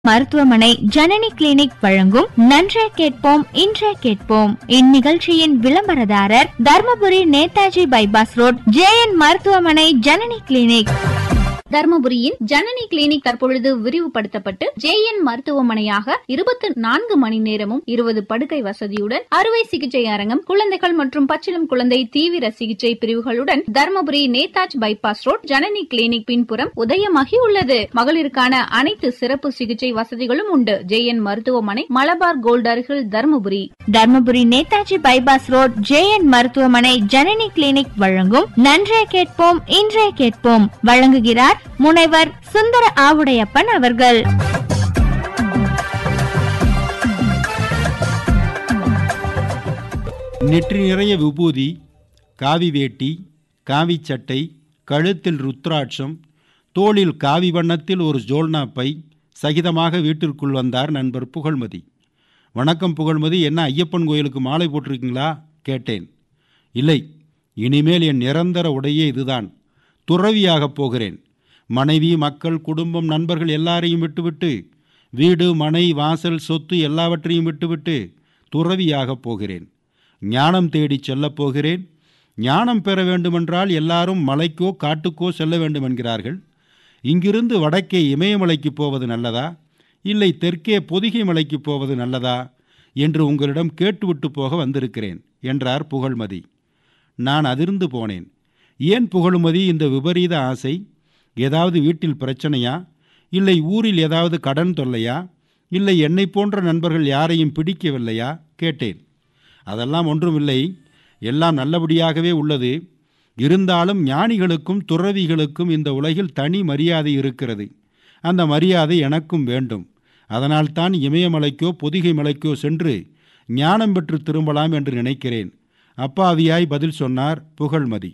மருத்துவமனை ஜனனி கிளினிக் வழங்கும் நன்றே கேட்போம் இன்றே கேட்போம் இந்நிகழ்ச்சியின் விளம்பரதாரர் Dharmapuri Netaji bypass road J N மருத்துவமனை ஜனனி கிளினிக் தர்மபுரியின் ஜனனி கிளினிக் தற்பொழுது விரிவுபடுத்தப்பட்டு ஜேஎன் மருத்துவமனையாக இருபத்தி நான்கு மணி நேரமும் இருபது படுக்கை வசதியுடன் அறுவை சிகிச்சை அரங்கம் குழந்தைகள் மற்றும் பச்சிளம் குழந்தை தீவிர சிகிச்சை பிரிவுகளுடன் Dharmapuri Netaji bypass road Janani clinic பின்புறம் உதயமாகி உள்ளது மகளிருக்கான அனைத்து சிறப்பு சிகிச்சை வசதிகளும் உண்டு ஜேஎன் மருத்துவமனை மலபார் கோல்ட் அருகில் Dharmapuri Dharmapuri Netaji bypass road J N மருத்துவமனை ஜனனி கிளினிக் வழங்கும் நன்றே கேட்போம் இன்றே கேட்போம் வழங்குகிறார் முனைவர் சுந்தர ஆவுடையப்பன் அவர்கள் நெற்றி நிறைய விபூதி காவி வேட்டி காவி சட்டை கழுத்தில் ருத்ராட்சம் தோளில் காவி வண்ணத்தில் ஒரு ஜோல்னா பை சகிதமாக வீட்டிற்குள் வந்தார் நண்பர் புகழ்மதி வணக்கம் புகழ்மதி என்ன ஐயப்பன் கோயிலுக்கு மாலை போட்டிருக்கீங்களா கேட்டேன் இல்லை இனிமேல் என் நிரந்தர உடையே இதுதான் துறவியாகப் போகிறேன் மனைவி மக்கள் குடும்பம் நண்பர்கள் எல்லாரையும் விட்டுவிட்டு வீடு மனை வாசல் சொத்து எல்லாவற்றையும் விட்டுவிட்டு துறவியாகப் போகிறேன் ஞானம் தேடி செல்லப் போகிறேன் ஞானம் பெற வேண்டுமென்றால் எல்லாரும் மலைக்கோ காட்டுக்கோ செல்ல வேண்டும் என்கிறார்கள் இங்கிருந்து வடக்கே இமயமலைக்கு போவது நல்லதா இல்லை தெற்கே பொதிகை மலைக்கு போவது நல்லதா என்று உங்களிடம் கேட்டுவிட்டு போக வந்திருக்கிறேன் என்றார் புகழ்மதி நான் அதிர்ந்து போனேன் ஏன் புகழ்மதி இந்த விபரீத ஆசை ஏதாவது வீட்டில் பிரச்சனையா இல்லை ஊரில் ஏதாவது கடன் தொல்லையா இல்லை என்னை போன்ற நண்பர்கள் யாரையும் பிடிக்கவில்லையா கேட்டேன் அதெல்லாம் ஒன்றுமில்லை எல்லாம் நல்லபடியாகவே உள்ளது இருந்தாலும் ஞானிகளுக்கும் துறவிகளுக்கும் இந்த உலகில் தனி மரியாதை இருக்கிறது அந்த மரியாதை எனக்கும் வேண்டும் அதனால்தான் இமயமலைக்கோ பொதிகை மலைக்கோ சென்று ஞானம் பெற்று திரும்பலாம் என்று நினைக்கிறேன் அப்பாவியாய் பதில் சொன்னார் புகழ்மதி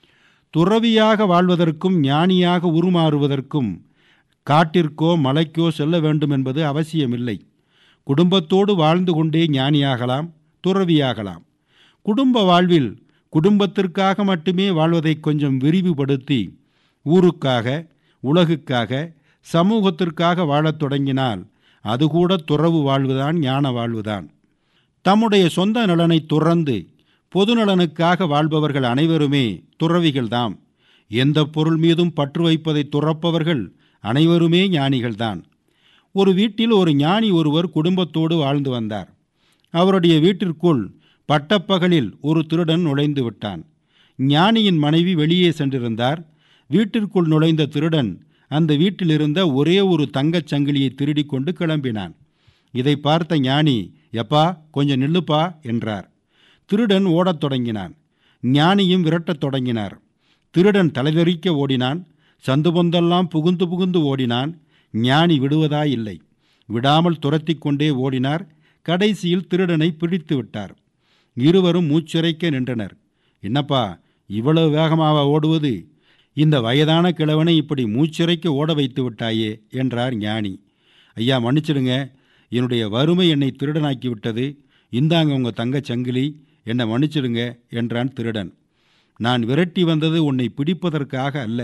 துறவியாக வாழ்வதற்கும் ஞானியாக உருமாறுவதற்கும் காட்டிற்கோ மலைக்கோ செல்ல வேண்டும் என்பது அவசியமில்லை குடும்பத்தோடு வாழ்ந்து கொண்டே ஞானியாகலாம் துறவியாகலாம் குடும்ப வாழ்வில் குடும்பத்திற்காக மட்டுமே வாழ்வதை கொஞ்சம் விரிவுபடுத்தி ஊருக்காக உலகுக்காக சமூகத்திற்காக வாழத் தொடங்கினால் அது கூட துறவு வாழ்வுதான் ஞான வாழ்வுதான் தம்முடைய சொந்த நலனை துறந்து பொது நலனுக்காக வாழ்பவர்கள் அனைவருமே துறவிகள்தாம் எந்த பொருள் மீதும் பற்று வைப்பதை துறப்பவர்கள் அனைவருமே ஞானிகள்தான் ஒரு வீட்டில் ஒரு ஞானி ஒருவர் குடும்பத்தோடு வாழ்ந்து வந்தார் அவருடைய வீட்டிற்குள் பட்டப்பகலில் ஒரு திருடன் நுழைந்து விட்டான் ஞானியின் மனைவி வெளியே சென்றிருந்தார் வீட்டிற்குள் நுழைந்த திருடன் அந்த வீட்டில் இருந்த ஒரே ஒரு தங்கச் சங்கிலியை திருடி கொண்டு கிளம்பினான் இதை பார்த்த ஞானி எப்பா கொஞ்சம் நில்லுப்பா என்றார் திருடன் ஓடத் தொடங்கினான் ஞானியும் விரட்டத் தொடங்கினார் திருடன் தலைதெறிக்க ஓடினான் சந்து பொந்தெல்லாம் புகுந்து புகுந்து ஓடினான் ஞானி விடுவதாயில்லை விடாமல் துரத்தி கொண்டே ஓடினார் கடைசியில் திருடனை பிடித்து விட்டார் இருவரும் மூச்சிறைக்க நின்றனர் என்னப்பா இவ்வளவு வேகமாக ஓடுவது இந்த வயதான கிழவனை இப்படி மூச்சிறைக்க ஓட வைத்து விட்டாயே என்றார் ஞானி ஐயா மன்னிச்சிடுங்க என்னுடைய வறுமை என்னை திருடனாக்கி விட்டது இந்தாங்க உங்கள் தங்கச் சங்கிலி என்னை மன்னிச்சிடுங்க என்றான் திருடன் நான் விரட்டி வந்தது உன்னை பிடிப்பதற்காக அல்ல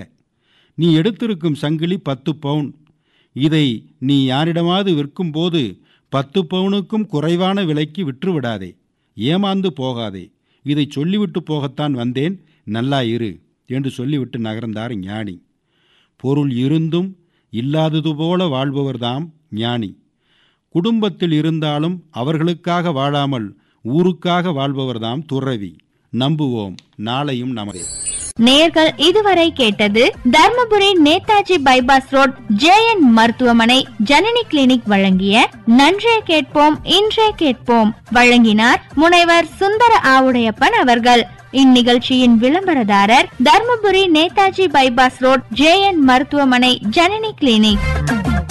நீ எடுத்திருக்கும் சங்கிலி பத்து பவுன் இதை நீ யாரிடமாவது விற்கும்போது பத்து பவுனுக்கும் குறைவான விலைக்கு விற்று விடாதே ஏமாந்து போகாதே இதை சொல்லிவிட்டு போகத்தான் வந்தேன் நல்லா இரு என்று சொல்லிவிட்டு நகர்ந்தார் ஞானி பொருள் இருந்தும் இல்லாதது போல வாழ்பவர்தாம் ஞானி குடும்பத்தில் இருந்தாலும் அவர்களுக்காக வாழாமல் ஊருக்காக வாழ்பவர்தாம் துறவி நம்புவோம் நாளையும் நமதே நேர்கள் இதுவரை கேட்டது Dharmapuri Netaji bypass road J N மருத்துவமனை ஜனனி கிளினிக் வழங்கிய நன்றே கேட்போம் இன்றே கேட்போம் வழங்கினார் முனைவர் சுந்தர ஆவுடையப்பன் அவர்கள் இந்நிகழ்ச்சியின் விளம்பரதாரர் Dharmapuri Netaji bypass road J N மருத்துவமனை ஜனனி கிளினிக்